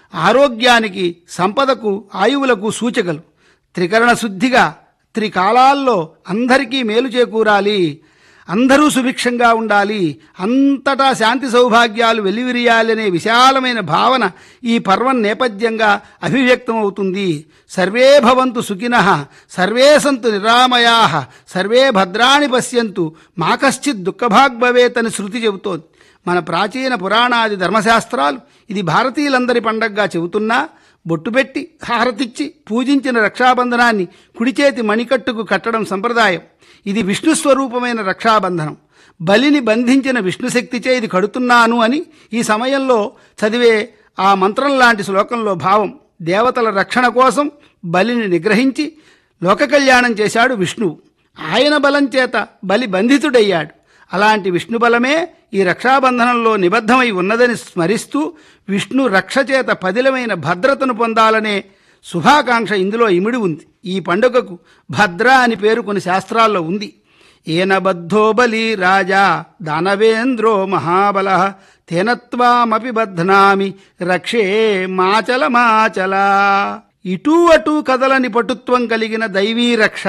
ఆరోగ్యానికి సంపదకు ఆయువులకు సూచకలు త్రికరణ శుద్ధిగా త్రికాలాల్లో అందరికీ మేలు చేకూరాలి అందరూ సుభిక్షంగా ఉండాలి అంతటా శాంతి సౌభాగ్యాలు వెల్లివిరియాలనే విశాలమైన భావన ఈ పర్వం నేపథ్యంగా అభివ్యక్తమవుతుంది సర్వే భవంతు సుఖినః సర్వే సంతు నిరామయా సర్వే భద్రాణి పశ్యంతు మా కశ్చిత్ దుఃఖభాగ్ భవేత్ అని శృతి చెబుతోంది మన ప్రాచీన పురాణాది ధర్మశాస్త్రాలు ఇది భారతీయులందరి పండగగా చెబుతున్నా బొట్టు పెట్టి హారతిచ్చి పూజించిన రక్షాబంధనాన్ని కుడి చేతి మణికట్టుకు కట్టడం సంప్రదాయం ఇది విష్ణు స్వరూపమైన రక్షాబంధనం బలిని బంధించిన విష్ణుశక్తిచే ఇది కడుతున్నాను అని ఈ సమయంలో చదివే ఆ మంత్రం లాంటి శ్లోకంలో భావం దేవతల రక్షణ కోసం బలిని నిగ్రహించి లోక కళ్యాణం చేశాడు విష్ణువు ఆయన బలం చేత బలి బంధితుడయ్యాడు అలాంటి విష్ణు బలమే ఈ రక్షాబంధనంలో నిబద్ధమై ఉన్నదని స్మరిస్తూ విష్ణు రక్ష చేత పదిలమైన భద్రతను పొందాలనే శుభాకాంక్ష ఇందులో ఇమిడి ఉంది ఈ పండుగకు భద్ర అని పేరు కొన్ని శాస్త్రాల్లో ఉంది ఏనబద్ధో బలి రాజా దానవేంద్రో మహాబల తేనత్వామపి బధ్నామి రక్షే మాచల మాచల ఇటూ అటూ కదలని పటుత్వం కలిగిన దైవీ రక్ష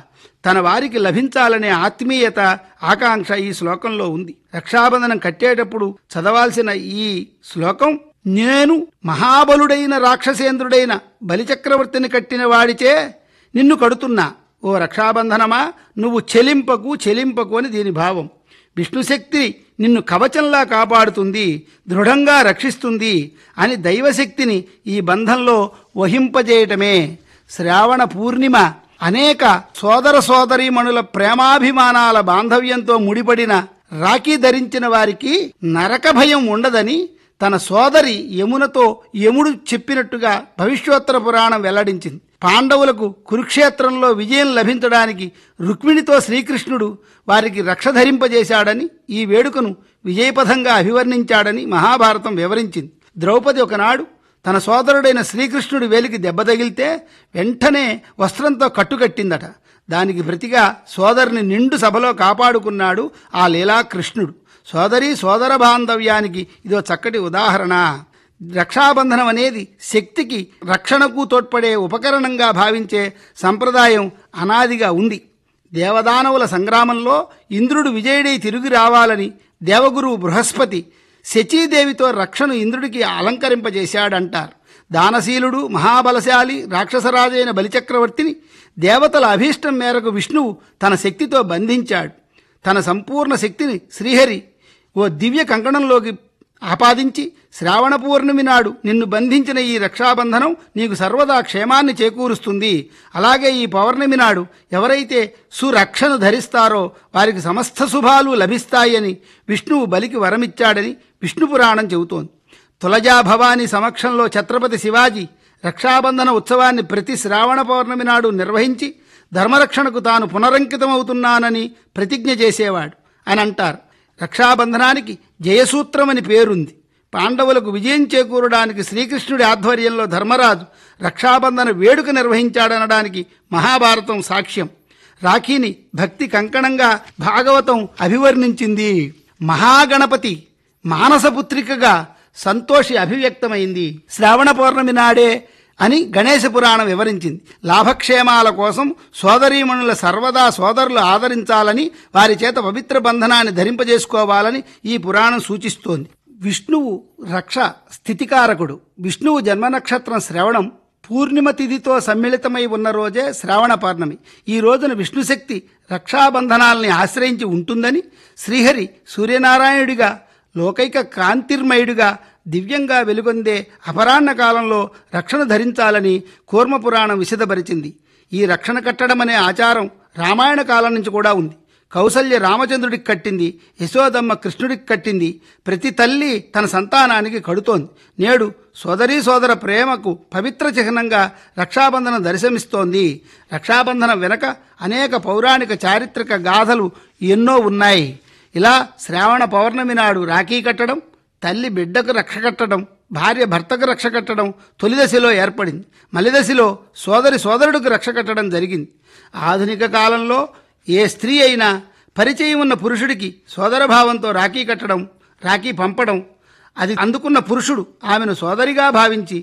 తన వారికి లభించాలనే ఆత్మీయత ఆకాంక్ష ఈ శ్లోకంలో ఉంది రక్షాబంధనం కట్టేటప్పుడు చదవాల్సిన ఈ శ్లోకం నేను మహాబలుడైన రాక్షసేంద్రుడైన బలిచక్రవర్తిని కట్టిన వాడిచే నిన్ను కడుతున్నా ఓ రక్షాబంధనమా నువ్వు చెలింపకు చెలింపకు అని దీని భావం విష్ణుశక్తి నిన్ను కవచంలా కాపాడుతుంది దృఢంగా రక్షిస్తుంది అని దైవశక్తిని ఈ బంధంలో వహింపజేయటమే శ్రావణ పూర్ణిమ అనేక సోదర సోదరీమణుల ప్రేమాభిమానాల బాంధవ్యంతో ముడిపడిన రాఖీ ధరించిన వారికి నరక భయం ఉండదని తన సోదరి యమునతో యముడు చెప్పినట్టుగా భవిష్యోత్తర పురాణం వెల్లడించింది పాండవులకు కురుక్షేత్రంలో విజయం లభించడానికి రుక్మిణితో శ్రీకృష్ణుడు వారికి రక్ష ధరింపజేశాడని ఈ వేడుకను విజయపథంగా అభివర్ణించాడని మహాభారతం వివరించింది ద్రౌపది ఒకనాడు తన సోదరుడైన శ్రీకృష్ణుడి వేలికి దెబ్బ తగిలితే వెంటనే వస్త్రంతో కట్టుకట్టిందట దానికి ప్రతిగా సోదరుని నిండు సభలో కాపాడుకున్నాడు ఆ లీలాకృష్ణుడు సోదరి సోదర బాంధవ్యానికి ఇదో చక్కటి ఉదాహరణ రక్షాబంధనం అనేది శక్తికి రక్షణకు తోడ్పడే ఉపకరణంగా భావించే సంప్రదాయం అనాదిగా ఉంది దేవదానవుల సంగ్రామంలో ఇంద్రుడు విజయుడై తిరిగి రావాలని దేవగురువు బృహస్పతి శచీదేవితో రక్షను ఇంద్రుడికి అలంకరింపజేశాడంటారు దానశీలుడు మహాబలశాలి రాక్షసరాజైన బలిచక్రవర్తిని దేవతల అభీష్టం మేరకు విష్ణువు తన శక్తితో బంధించాడు తన సంపూర్ణ శక్తిని శ్రీహరి ఓ దివ్య కంకణంలోకి ఆపాదించి శ్రావణ పూర్ణమి నాడు నిన్ను బంధించిన ఈ రక్షాబంధనం నీకు సర్వదా క్షేమాన్ని చేకూరుస్తుంది అలాగే ఈ పౌర్ణమి నాడు ఎవరైతే సురక్షను ధరిస్తారో వారికి సమస్త శుభాలు లభిస్తాయని విష్ణువు బలికి వరమిచ్చాడని విష్ణు పురాణం చెబుతోంది తులజా భవాని సమక్షంలో ఛత్రపతి శివాజీ రక్షాబంధన ఉత్సవాన్ని ప్రతి శ్రావణ పౌర్ణమి నాడు నిర్వహించి ధర్మరక్షణకు తాను పునరంకితమవుతున్నానని ప్రతిజ్ఞ చేసేవాడు అని అంటారు రక్షాబంధనానికి జయసూత్రమని పేరుంది పాండవులకు విజయం చేకూరడానికి శ్రీకృష్ణుడి ఆధ్వర్యంలో ధర్మరాజు రక్షాబంధన వేడుక నిర్వహించాడనడానికి మహాభారతం సాక్ష్యం రాఖీని భక్తి కంకణంగా భాగవతం అభివర్ణించింది మహాగణపతి మానసపుత్రికగా సంతోషి అభివ్యక్తమైంది శ్రావణ పౌర్ణమి నాడే అని గణేశ పురాణం వివరించింది లాభక్షేమాల కోసం సోదరీమణుల సర్వదా సోదరులు ఆదరించాలని వారి చేత పవిత్ర బంధనాన్ని ధరింపజేసుకోవాలని ఈ పురాణం సూచిస్తోంది విష్ణువు రక్ష స్థితికారకుడు విష్ణువు జన్మ నక్షత్రం శ్రవణం పూర్ణిమ తిథితో సమ్మిళితమై ఉన్న రోజే శ్రావణ పౌర్ణమి ఈ రోజున విష్ణుశక్తి రక్షాబంధనాల్ని ఆశ్రయించి ఉంటుందని శ్రీహరి సూర్యనారాయణుడిగా లోకైక కాంతిర్మయుడిగా దివ్యంగా వెలుగొందే అపరాహ్న కాలంలో రక్షణ ధరించాలని కూర్మపురాణం విశదపరిచింది ఈ రక్షణ కట్టడం అనే ఆచారం రామాయణ కాలం నుంచి కూడా ఉంది కౌసల్య రామచంద్రుడికి కట్టింది యశోదమ్మ కృష్ణుడికి కట్టింది ప్రతి తల్లి తన సంతానానికి కడుతోంది నేడు సోదరీ సోదర ప్రేమకు పవిత్ర చిహ్నంగా రక్షాబంధనం దర్శనమిస్తోంది రక్షాబంధనం వెనక అనేక పౌరాణిక చారిత్రక గాథలు ఎన్నో ఉన్నాయి ఇలా శ్రావణ పౌర్ణమి నాడు రాఖీ కట్టడం తల్లి బిడ్డకు రక్ష కట్టడం భార్య భర్తకు రక్ష కట్టడం తొలి దశలో ఏర్పడింది మలి దశలో సోదరి సోదరుడికి రక్ష కట్టడం జరిగింది ఆధునిక కాలంలో ఏ స్త్రీ అయినా పరిచయం ఉన్న పురుషుడికి సోదరభావంతో రాఖీ కట్టడం రాఖీ పంపడం అది అందుకున్న పురుషుడు ఆమెను సోదరిగా భావించి